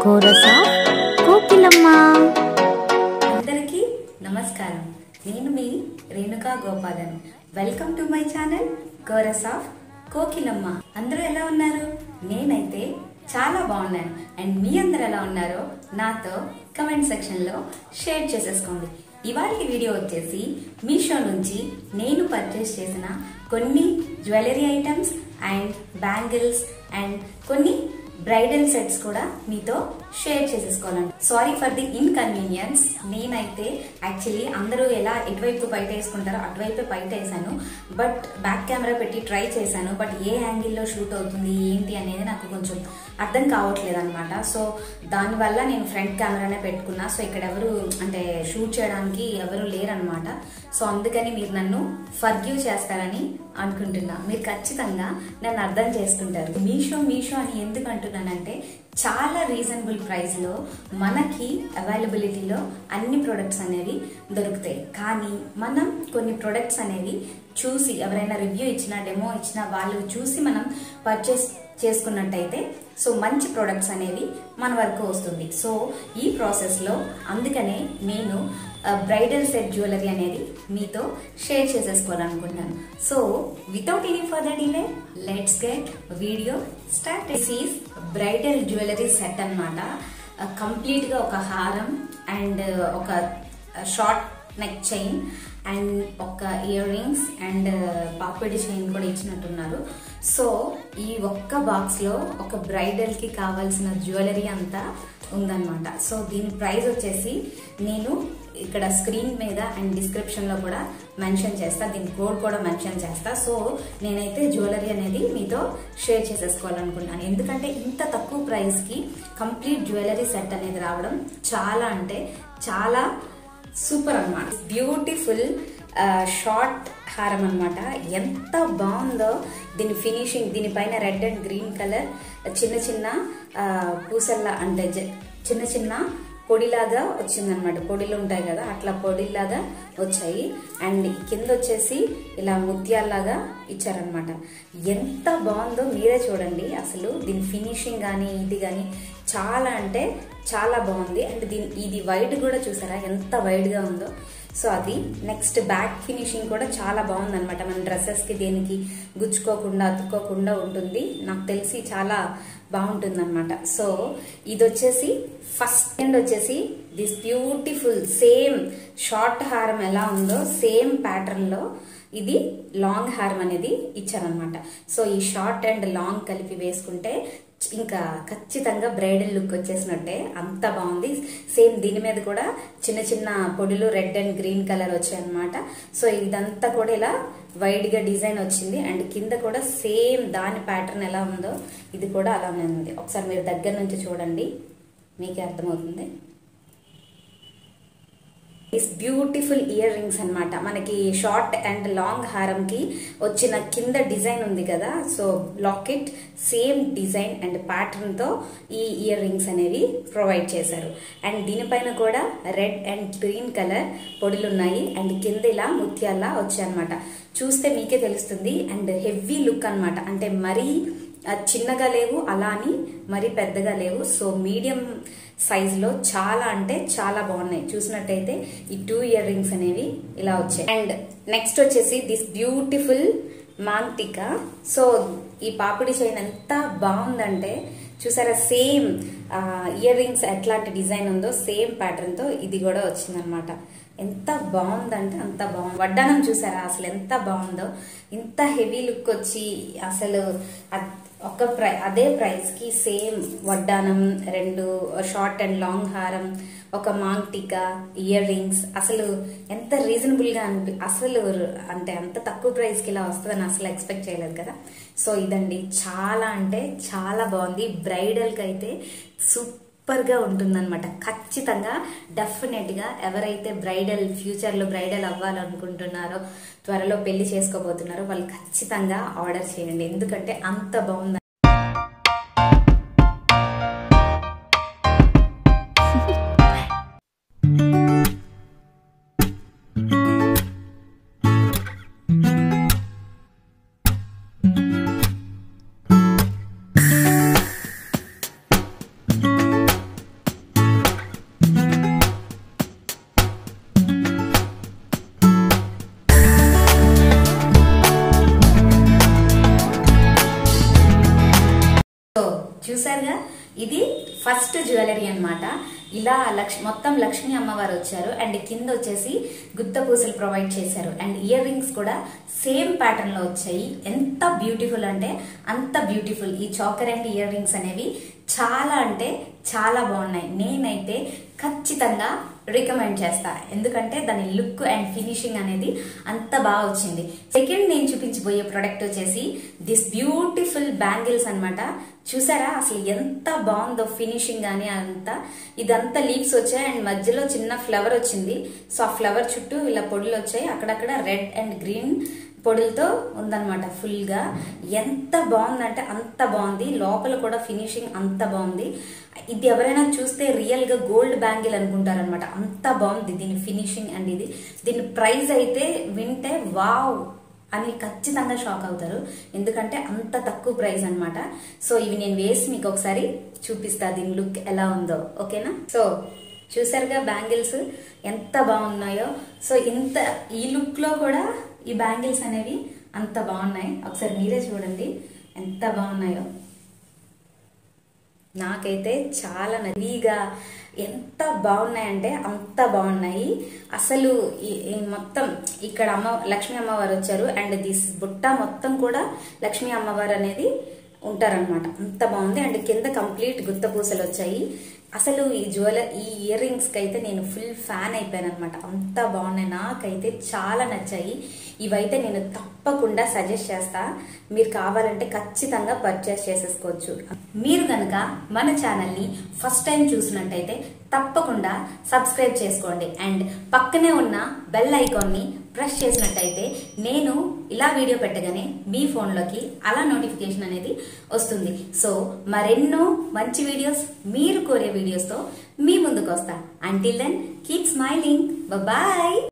కోరస కోకిలమ్మ అందరికీ నమస్కారం నేను మీ Renuka Gopalan welcome to my channel chorus of Kokilamma అందరూ ఎలా ఉన్నారు నేనైతే చాలా బాగున్నాను అండ్ మీ అందరు ఎలా ఉన్నారో నాతో కమెంట్ సెక్షన్ లో షేర్ చేసేసుకోండి ఇవాళ వీడియో వచ్చేసి మీషో నుంచి నేను పర్చేస్ చేసిన కొన్ని jewellery items and bangles and కొన్ని బ్రైడల్ సెట్స్ కూడా మీతో షేర్ చేసేసుకోవాలండి సారీ ఫర్ ది ఇన్కన్వీనియన్స్ నేనైతే యాక్చువల్లీ అందరూ ఎలా ఎటువైపు బయట వేసుకుంటారో అటువైపే బయట వేసాను బట్ బ్యాక్ కెమెరా పెట్టి ట్రై చేశాను బట్ ఏ యాంగిల్లో షూట్ అవుతుంది ఏంటి అనేది నాకు కొంచెం అర్థం కావట్లేదు అనమాట సో దానివల్ల నేను ఫ్రంట్ కెమెరానే పెట్టుకున్నా సో ఇక్కడ ఎవరు అంటే షూట్ చేయడానికి ఎవరు లేరనమాట సో అందుకని మీరు నన్ను ఫర్గ్యూ చేస్తారని అనుకుంటున్నా మీరు ఖచ్చితంగా నన్ను అర్థం చేసుకుంటారు మీషో మీషో అని ఎందుకు అంటున్నానంటే చాలా రీజనబుల్ ప్రైస్లో మనకి అవైలబిలిటీలో అన్ని ప్రొడక్ట్స్ అనేవి దొరుకుతాయి కానీ మనం కొన్ని ప్రొడక్ట్స్ అనేవి చూసి ఎవరైనా రివ్యూ ఇచ్చినా డెమో ఇచ్చినా వాళ్ళు చూసి మనం పర్చేస్ చేసుకున్నట్టయితే సో మంచి ప్రొడక్ట్స్ అనేవి మన వరకు వస్తుంది సో ఈ ప్రాసెస్లో అందుకనే నేను బ్రైడల్ సెట్ జ్యువెలరీ అనేది మీతో షేర్ చేసేసుకోవాలనుకుంటున్నాను so without any further delay let's get video start this is bridal jewellery set అనమాట కంప్లీట్గా ఒక హారం అండ్ ఒక షార్ట్ నెక్ చైన్ అండ్ ఒక ఇయర్ రింగ్స్ అండ్ పాపిడి చైన్ కూడా ఇచ్చినట్టున్నారు సో ఈ ఒక్క బాక్స్లో ఒక బ్రైడల్కి కావాల్సిన జ్యువెలరీ అంతా ఉందన్నమాట సో దీని ప్రైస్ వచ్చేసి నేను ఇక్కడ స్క్రీన్ మీద అండ్ డిస్క్రిప్షన్లో కూడా మెన్షన్ చేస్తా దీని కోడ్ కూడా మెన్షన్ చేస్తా సో నేనైతే జ్యువెలరీ అనేది మీతో షేర్ చేసేసుకోవాలనుకుంటున్నాను ఎందుకంటే ఇంత తక్కువ ప్రైస్కి కంప్లీట్ జ్యువెలరీ సెట్ అనేది రావడం చాలా అంటే చాలా సూపర్ అన్నమాట బ్యూటిఫుల్ షార్ట్ హారం అనమాట ఎంత బాగుందో దీని ఫినిషింగ్ దీనిపైన రెడ్ అండ్ గ్రీన్ కలర్ చిన్న చిన్న ఆ, పూసల్లా అంటే జ- చిన్న చిన్న పొడిలాగా వచ్చిందనమాట పొడిలు ఉంటాయి కదా అట్లా పొడిలాగా వచ్చాయి అండ్ కింద వచ్చేసి ఇలా ముత్యాల్లాగా ఇచ్చారనమాట ఎంత బాగుందో మీరే చూడండి అసలు దీని ఫినిషింగ్ కానీ ఇది కానీ చాలా అంటే చాలా బాగుంది అండ్ దీని ఇది వైట్ కూడా చూసారా ఎంత వైడ్గా ఉందో సో అది నెక్స్ట్ బ్యాక్ ఫినిషింగ్ కూడా చాలా బాగుంది అనమాట మన డ్రెస్సెస్కి దేనికి గుచ్చుకోకుండా అతుక్కోకుండా ఉంటుంది నాకు తెలిసి చాలా బాగుంటుంది అనమాట సో ఇది వచ్చేసి ఫస్ట్ హ్యాండ్ వచ్చేసి దిస్ బ్యూటిఫుల్ సేమ్ షార్ట్ హారం ఎలా ఉందో సేమ్ ప్యాటర్న్ లో ఇది లాంగ్ హారం అనేది ఇచ్చారనమాట సో ఈ షార్ట్ అండ్ లాంగ్ కలిపి వేసుకుంటే ఇంకా ఖచ్చితంగా బ్రైడల్ లుక్ వచ్చేసినట్టే అంత బాగుంది సేమ్ దీని మీద కూడా చిన్న చిన్న పొడులు రెడ్ అండ్ గ్రీన్ కలర్ వచ్చాయి అనమాట సో ఇదంతా కూడా ఇలా వైడ్ గా డిజైన్ వచ్చింది అండ్ కింద కూడా సేమ్ దాని ప్యాటర్న్ ఎలా ఉందో ఇది కూడా అలానే ఉంది ఒకసారి మీరు దగ్గర నుంచి చూడండి మీకే అర్థమవుతుంది ఇస్ బ్యూటిఫుల్ ఇయర్ రింగ్స్ అనమాట మనకి షార్ట్ అండ్ లాంగ్ హారంకి వచ్చిన కింద డిజైన్ ఉంది కదా so locket same design and pattern తో ఈ ఇయర్ రింగ్స్ అనేవి ప్రొవైడ్ చేశారు అండ్ దీనిపైన కూడా రెడ్ అండ్ గ్రీన్ కలర్ పొడులు ఉన్నాయి అండ్ కింద ఇలా ముత్యాల్లా వచ్చాయన్నమాట చూస్తే మీకే తెలుస్తుంది అండ్ హెవీ లుక్ అన్నమాట అంటే మరీ ఆ, చిన్నగా లేవు అలా అని మరీ పెద్దగా లేవు సో మీడియం సైజ్ లో చాలా అంటే చాలా బాగున్నాయి చూసినట్టయితే ఈ టూ ఇయర్ రింగ్స్ అనేవి ఇలా వచ్చాయి అండ్ నెక్స్ట్ వచ్చేసి దిస్ బ్యూటిఫుల్ మాంటికా సో ఈ పాపిడి చైన్ ఎంత బాగుందంటే చూసారా సేమ్ ఇయర్ రింగ్స్ ఎట్లాంటి డిజైన్ ఉందో సేమ్ ప్యాటర్న్ తో ఇది కూడా వచ్చిందనమాట ఎంత బాగుందంటే అంత బాగుంది వడ్డానం చూసారా అసలు ఎంత బాగుందో ఇంత హెవీ లుక్ వచ్చి అసలు అద్- ఒక ప్రై అదే ప్రైస్ కి సేమ్ వడ్డానం రెండు షార్ట్ అండ్ లాంగ్ హారం ఒక మాంగ్ టీకా ఇయర్ రింగ్స్ అసలు ఎంత రీజనబుల్ గా అనిపి అసలు అంటే అంత తక్కువ ప్రైస్ కి ఇలా వస్తుందని అసలు ఎక్స్పెక్ట్ చేయలేదు కదా సో ఇదండి చాలా అంటే చాలా బాగుంది బ్రైడల్ కి అయితే సూపర్ గా ఉంటుందన్నమాట ఖచ్చితంగా డెఫినెట్ గా ఎవరైతే బ్రైడల్ ఫ్యూచర్ లో బ్రైడల్ అవ్వాలనుకుంటున్నారో త్వరలో పెళ్లి చేసుకోబోతున్నారో వాళ్ళు ఖచ్చితంగా ఆర్డర్ చేయండి ఎందుకంటే అంత బాగుంది చూసారుగా ఇది ఫస్ట్ జ్యువెలరీ అన్నమాట ఇలా లక్ష్ మొత్తం లక్ష్మీ అమ్మవారు వచ్చారు అండ్ కింద వచ్చేసి గుత్త పూసలు ప్రొవైడ్ చేశారు అండ్ ఇయర్ రింగ్స్ కూడా సేమ్ ప్యాటర్న్ లో వచ్చాయి ఎంత బ్యూటిఫుల్ అంటే అంత బ్యూటిఫుల్ ఈ చాకర్ అండ్ ఇయర్ రింగ్స్ అనేవి చాలా అంటే చాలా బాగున్నాయి నేనైతే ఖచ్చితంగా రికమెండ్ చేస్తా ఎందుకంటే దాని లుక్ అండ్ ఫినిషింగ్ అనేది అంత బాగా వచ్చింది సెకండ్ నేను చూపించబోయే ప్రొడక్ట్ వచ్చేసి దిస్ బ్యూటిఫుల్ బ్యాంగిల్స్ అన్నమాట చూసారా అసలు ఎంత బాగుందో ఫినిషింగ్ కానీ అంతా ఇదంతా లీవ్స్ వచ్చాయి అండ్ మధ్యలో చిన్న ఫ్లవర్ వచ్చింది సో ఆ ఫ్లవర్ చుట్టూ ఇలా పొడులు వచ్చాయి అక్కడక్కడ రెడ్ అండ్ గ్రీన్ పొడులతో ఉందన్నమాట ఫుల్ గా ఎంత బాగుందంటే అంత బాగుంది లోపల కూడా ఫినిషింగ్ అంత బాగుంది ఇది ఎవరైనా చూస్తే రియల్ గా గోల్డ్ బ్యాంగిల్ అనుకుంటారనమాట అంత బాగుంది దీని ఫినిషింగ్ అండ్ ఇది దీని ప్రైస్ అయితే వింటే వావ్ అని ఖచ్చితంగా షాక్ అవుతారు ఎందుకంటే అంత తక్కువ ప్రైస్ అన్నమాట సో ఇవి నేను వేసి మీకు ఒకసారి చూపిస్తా దీని లుక్ ఎలా ఉందో ఓకేనా సో చూసారుగా బ్యాంగిల్స్ ఎంత బాగున్నాయో సో ఇంత ఈ లుక్ లో కూడా ఈ బ్యాంగిల్స్ అనేవి అంత బాగున్నాయి ఒకసారి మీరే చూడండి ఎంత బాగున్నాయో నాకైతే చాలా నవీగా ఎంత బాగున్నాయంటే అంత బాగున్నాయి అసలు ఈ- ఈ మొత్తం ఇక్కడ అమ్మ లక్ష్మీ అమ్మవారు వచ్చారు అండ్ దిస్ బుట్ట మొత్తం కూడా లక్ష్మీ అమ్మవారు అనేది ఉంటారనమాట అంత బాగుంది అండ్ కింద కంప్లీట్ గుత్త పూసలు వచ్చాయి అసలు ఈ జ్యువెలర్ ఈ ఇయర్ రింగ్స్ కి అయితే నేను ఫుల్ ఫ్యాన్ అయిపోయాను అనమాట అంత బాగున్నాయి నాకైతే చాలా నచ్చాయి ఇవైతే నేను తప్పకుండా సజెస్ట్ చేస్తా మీరు కావాలంటే ఖచ్చితంగా పర్చేస్ చేసేసుకోవచ్చు మీరు కనుక మన ఛానల్ని ఫస్ట్ టైం చూసినట్టయితే తప్పకుండా సబ్స్క్రైబ్ చేసుకోండి అండ్ పక్కనే ఉన్న బెల్ ఐకాన్ని ప్రెస్ చేసినట్టయితే నేను ఇలా వీడియో పెట్టగానే మీ ఫోన్లోకి అలా నోటిఫికేషన్ అనేది వస్తుంది సో మరెన్నో మంచి వీడియోస్ మీరు కోరే వీడియోస్తో మీ ముందుకు వస్తా until then keep smiling bye